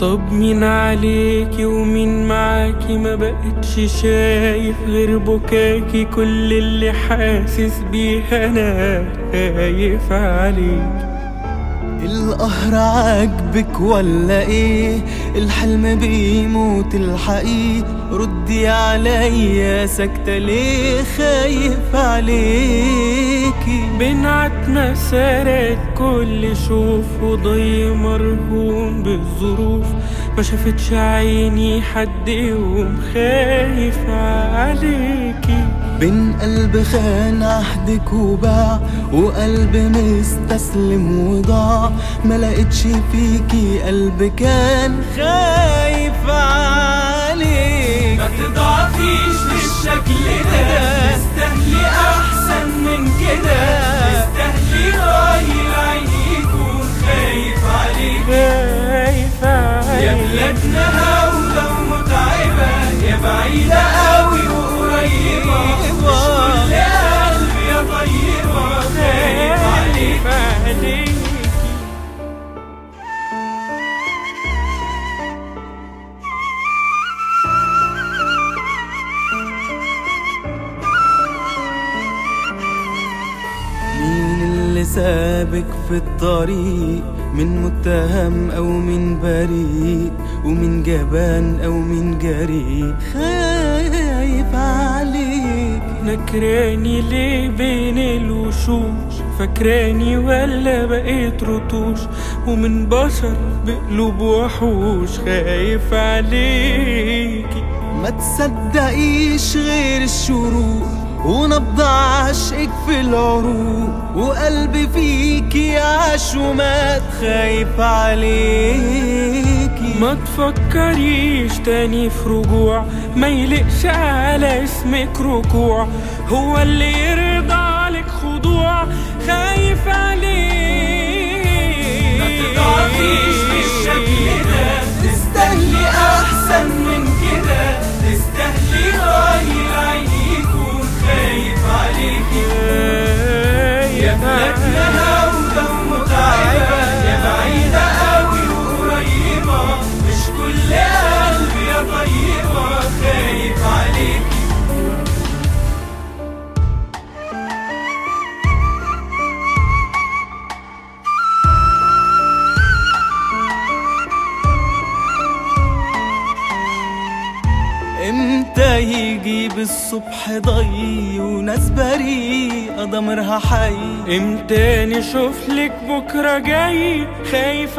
طب مين عليكي ومين معاكي ما بقتش شايف غير بكاكي كل اللي حاسس بيه انا خايف عليكي القهر عاجبك ولا ايه الحلم بيموت الحقيقة ردي عليا ساكتة ليه خايف عليكي بنعت مسارات كل شوف وضي مرهون بالظروف ما شافتش عيني حد يوم خايف عليكي بين قلب خان عهدك وباع وقلب مستسلم وضاع ما لقيتش فيكي قلب كان خايف عليك ما تضعفيش بالشكل ده تستاهلي احسن من كده تستاهلي راي عيني يكون خايف عليك خايف عليك يا بلادنا هولة ومتعبة يا بعيدة قوي وقريبة مش كل قلب يا طيبة خايف عليك عليك مين اللي سابك في الطريق من متهم او من بريء ومن جبان او من جريء خايف عليك نكراني ليه بين الوشوش فاكراني ولا بقيت رطوش ومن بشر بقلوب وحوش خايف عليكي ما تصدقيش غير الشروق ونبض عشقك في العروق وقلبي فيكي عاش ومات خايف عليكي ما تفكريش تاني في رجوع ما يلقش على اسمك ركوع هو اللي يرضى لك خضوع خايف عليك ما تضعفيش بالشكل ده تستاهلي احسن من كده تستاهلي راي عيني يكون خايف عليكي يا بلادنا هولة ومتعبة يا بعيدة قوي وقريبة مش كل قلب يا طيبة خايف عليكي امتى يجي بالصبح ضي وناس بريئة ضمرها حي امتى نشوف لك بكرة جاي خايف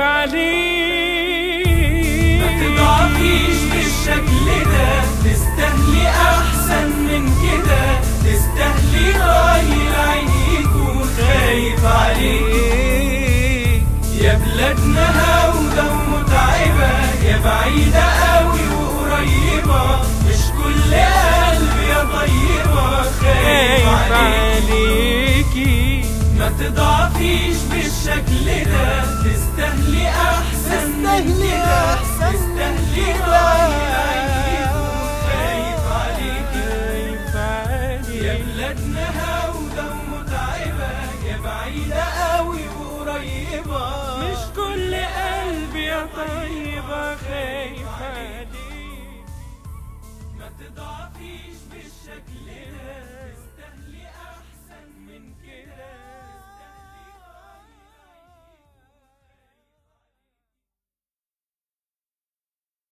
عليك ما تضعفيش بالشكل ده تستاهلي احسن من كده تستاهلي راي العين يكون خايف عليك يا بلادنا هودة ومتعبة يا بعيدة قوي وقريبة مش كل قلب يا طيبة خايف عليكي ما تضعفيش بالشكل ده تستاهلي احسن من تستاهلي كده. أحسن من تستاهلي كده. راي يكون خايف عليكي يا بلادنا هودة ومتعبة يا بعيدة قوي وقريبة مش كل قلب يا طيبة خايف عليك ما تضعفيش بالشكل ده تستاهلي أحسن من كده